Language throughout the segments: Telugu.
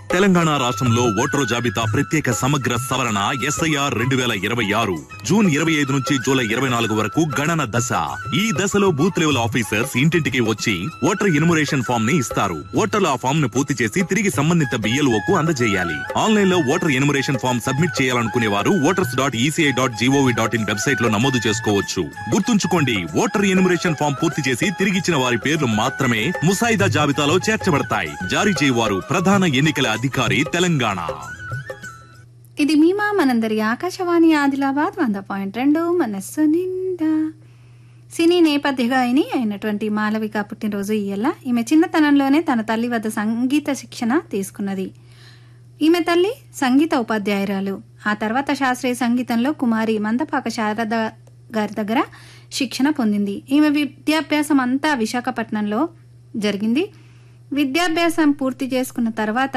తెలంగాణ రాష్ట్రంలో ఓటరు జాబితా ప్రత్యేక సమగ్ర సవరణ ఎస్ఐఆర్ రెండు వేల ఇరవై ఆరు జూన్ ఇరవై ఐదు నుంచి జూలై ఇరవై నాలుగు వరకు గణన దశ ఈ దశలో బూత్ లెవెల్ ఆఫీసర్స్ ఇంటింటికి వచ్చి ఓటర్ ఎన్యుమరేషన్ ఫామ్ ని ఇస్తారు ఓటర్లు ఆ ఫామ్ ను పూర్తి చేసి తిరిగి సంబంధిత BLO కు అందజేయాలి ఆన్లైన్ లో ఓటర్ ఎన్యుమరేషన్ ఫామ్ సబ్మిట్ చేయాలనుకునే వారు voters dot ECI dot gov dot in website లో నమోదు చేసుకోవచ్చు గుర్తుంచుకోండి ఓటర్ ఎన్యుమరేషన్ ఫామ్ పూర్తి చేసి తిరిగిచ్చిన వారి పేర్లు మాత్రమే ముసాయిదా జాబితాలో చేర్చబడతాయి జారీ చేయవారు ప్రధాన ఎన్నికల అధికారి తెలంగాణ ఇది మీమా మనందరి ఆకాశవాణి ఆదిలాబాద్ వంద పాయింట్ రెండు మనస్సు నిండా సినీ నేపథ్య గాయని అయినటువంటి మాలవిక పుట్టినరోజు ఇయ్యల్ల ఈమె చిన్నతనంలోనే తన తల్లి వద్ద సంగీత శిక్షణ తీసుకున్నది ఈమె తల్లి సంగీత ఉపాధ్యాయురాలు ఆ తర్వాత శాస్త్రీయ సంగీతంలో కుమారి మందపాక శారద గారి దగ్గర శిక్షణ పొందింది ఈమె విద్యాభ్యాసం అంతా విశాఖపట్నంలో జరిగింది విద్యాభ్యాసం పూర్తి చేసుకున్న తర్వాత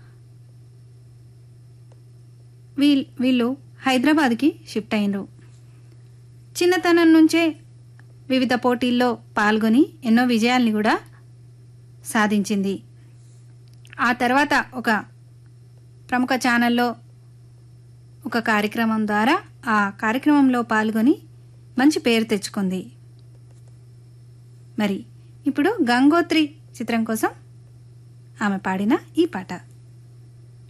వీల్ వీళ్ళు హైదరాబాద్కి షిఫ్ట్ అయినరు చిన్నతనం నుంచే వివిధ పోటీల్లో పాల్గొని ఎన్నో విజయాల్ని కూడా సాధించింది ఆ తర్వాత ఒక ప్రముఖ ఛానల్లో ఒక కార్యక్రమం ద్వారా ఆ కార్యక్రమంలో పాల్గొని మంచి పేరు తెచ్చుకుంది మరి ఇప్పుడు గంగోత్రి చిత్రం కోసం ఆమె పాడిన ఈ పాట